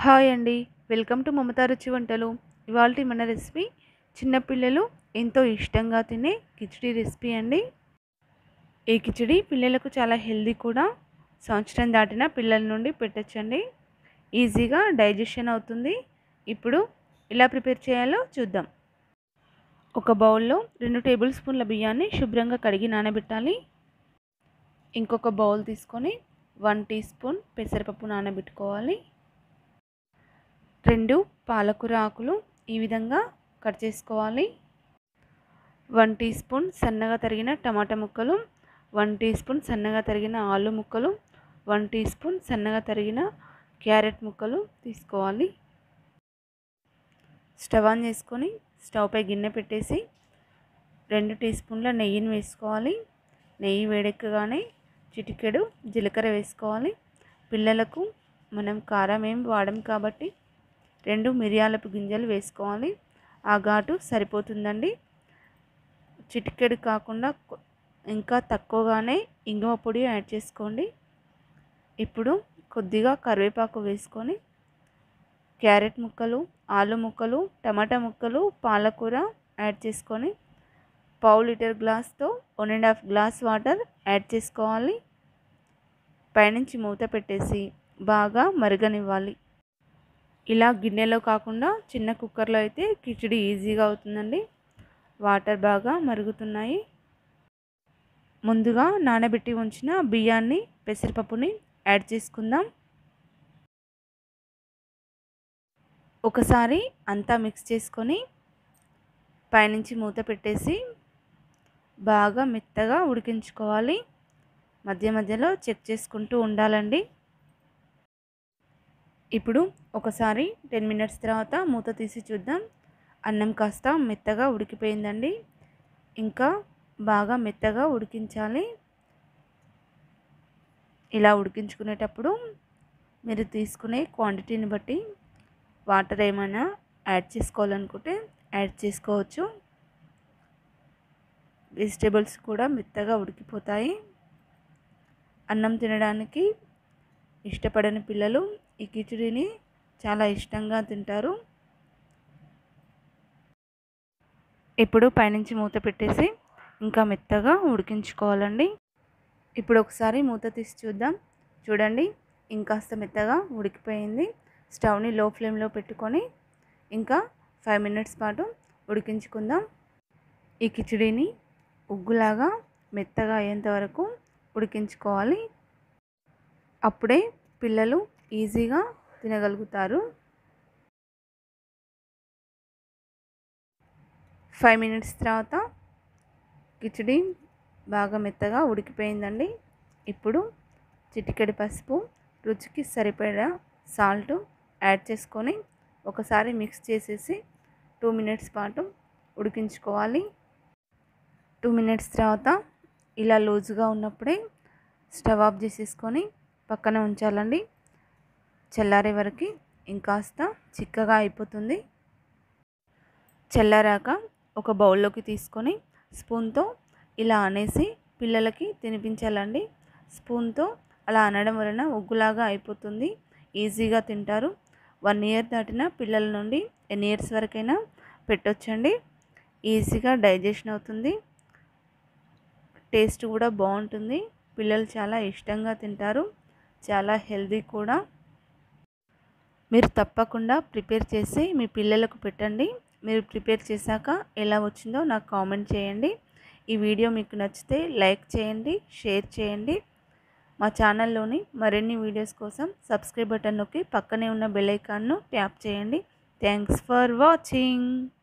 hi అండి welcome to Mamata రుచి వంటలు ఇవాళ మన రెసిపీ చిన్నపిల్లలు ఎంతో ఇష్టంగా తినే కిచిడి రెసిపీ అండి ఈ కిచిడి పిల్లలకు చాలా హెల్దీ కూడా సంవత్సరం దాటిన పిల్లల నుండి పెట్టచ్చండి ఈజీగా డైజెషన్ అవుతుంది ఇప్పుడు ఎలా ప్రిపేర్ చేయాలో చూద్దాం ఒక బౌల్లో రెండు టేబుల్ స్పూన్ల బియ్యాన్ని శుభ్రంగా కడిగి నానబెట్టాలి ఇంకొక బౌల్ తీసుకొని వన్ టీ స్పూన్ పెసరపప్పు నానబెట్టుకోవాలి రెండు పాలకూర ఆకులు ఈ విధంగా కట్ చేసుకోవాలి వన్ టీ స్పూన్ సన్నగా తరిగిన టమాటా ముక్కలు వన్ టీ స్పూన్ సన్నగా తరిగిన ఆలు ముక్కలు వన్ టీ స్పూన్ సన్నగా తరిగిన క్యారెట్ ముక్కలు తీసుకోవాలి స్టవ్ ఆన్ చేసుకొని స్టవ్ పై గిన్నె పెట్టేసి రెండు టీ స్పూన్ల నెయ్యిని వేసుకోవాలి నెయ్యి వేడెక్కగానే చిటికెడు జీలకర్ర వేసుకోవాలి పిల్లలకు మనం కారం ఏం వాడం కాబట్టి రెండు మిరియాలపు గింజలు వేసుకోవాలి ఆ ఘాటు సరిపోతుందండి చిటికెడు కాకుండా ఇంకా తక్కువగానే ఇంగువ పొడి యాడ్ చేసుకోండి ఇప్పుడు కొద్దిగా కరివేపాకు వేసుకొని క్యారెట్ ముక్కలు ఆలు ముక్కలు టమాటా ముక్కలు పాలకూర యాడ్ చేసుకొని పావు లీటర్ గ్లాస్తో one and half glass water add చేసుకోవాలి పైనుంచి మూత పెట్టేసి బాగా మరగనివ్వాలి ఇలా గిన్నెలో కాకుండా చిన్న కుక్కర్లో అయితే కిచిడి ఈజీగా అవుతుందండి వాటర్ బాగా మరుగుతున్నాయి ముందుగా నానబెట్టి ఉంచిన బియ్యాన్ని పెసరపప్పుని యాడ్ చేసుకుందాం ఒకసారి అంతా మిక్స్ చేసుకొని పైనుంచి మూత పెట్టేసి బాగా మెత్తగా ఉడికించుకోవాలి మధ్య మధ్యలో చెక్ చేసుకుంటూ ఉండాలండి ఇప్పుడు ఒకసారి టెన్ మినిట్స్ తర్వాత మూత తీసి చూద్దాం అన్నం కాస్త మెత్తగా ఉడికిపోయిందండి ఇంకా బాగా మెత్తగా ఉడికించాలి ఇలా ఉడికించుకునేటప్పుడు మీరు తీసుకునే క్వాంటిటీని బట్టి వాటర్ ఏమైనా యాడ్ చేసుకోవాలనుకుంటే యాడ్ చేసుకోవచ్చు వెజిటేబుల్స్ కూడా మెత్తగా ఉడికిపోతాయి అన్నం తినడానికి ఇష్టపడని పిల్లలు ఈ కిచిడిని చాలా ఇష్టంగా తింటారు ఇప్పుడు పైనుంచి మూత పెట్టేసి ఇంకా మెత్తగా ఉడికించుకోవాలండి ఇప్పుడు ఒకసారి మూత తీసి చూద్దాం చూడండి ఇంకాస్త మెత్తగా ఉడికిపోయింది స్టవ్ని లో ఫ్లేమ్లో పెట్టుకొని ఇంకా ఫైవ్ మినిట్స్ పాటు ఉడికించుకుందాం ఈ కిచిడిని ఉగ్గులాగా మెత్తగా అయ్యేంత వరకు ఉడికించుకోవాలి అప్పుడే పిల్లలు ఈజీగా తినగలుగుతారు ఫైవ్ మినిట్స్ తర్వాత కిచిడి బాగా మెత్తగా ఉడికిపోయిందండి ఇప్పుడు చిటికెడి పసుపు రుచికి సరిపడా సాల్ట్ యాడ్ చేసుకొని ఒకసారి మిక్స్ చేసేసి టూ మినిట్స్ పాటు ఉడికించుకోవాలి టూ మినిట్స్ తర్వాత ఇలా లూజుగా ఉన్నప్పుడే స్టవ్ ఆఫ్ చేసేసుకొని పక్కన ఉంచాలండి చల్లారే వరకు ఇంకాస్త చిక్కగా అయిపోతుంది చల్లారాక ఒక బౌల్లోకి తీసుకొని స్పూన్తో ఇలా అనేసి పిల్లలకి తినిపించాలండి స్పూన్తో అలా అనడం వలన ఉగ్గులాగా అయిపోతుంది ఈజీగా తింటారు వన్ ఇయర్ దాటిన పిల్లల నుండి ఎన్ని ఇయర్స్ వరకైనా పెట్టొచ్చండి ఈజీగా డైజెషన్ అవుతుంది టేస్ట్ కూడా బాగుంటుంది పిల్లలు చాలా ఇష్టంగా తింటారు చాలా హెల్దీ కూడా మీరు తప్పకుండా ప్రిపేర్ చేసి మీ పిల్లలకు పెట్టండి మీరు ప్రిపేర్ చేశాక ఎలా వచ్చిందో నాకు కామెంట్ చేయండి ఈ వీడియో మీకు నచ్చితే లైక్ చేయండి షేర్ చేయండి మా ఛానల్లోని మరిన్ని వీడియోస్ కోసం సబ్స్క్రైబ్ బటన్ నొక్కి పక్కనే ఉన్న బెల్ ఐకాన్ను ట్యాప్ చేయండి థ్యాంక్స్ ఫర్ వాచింగ్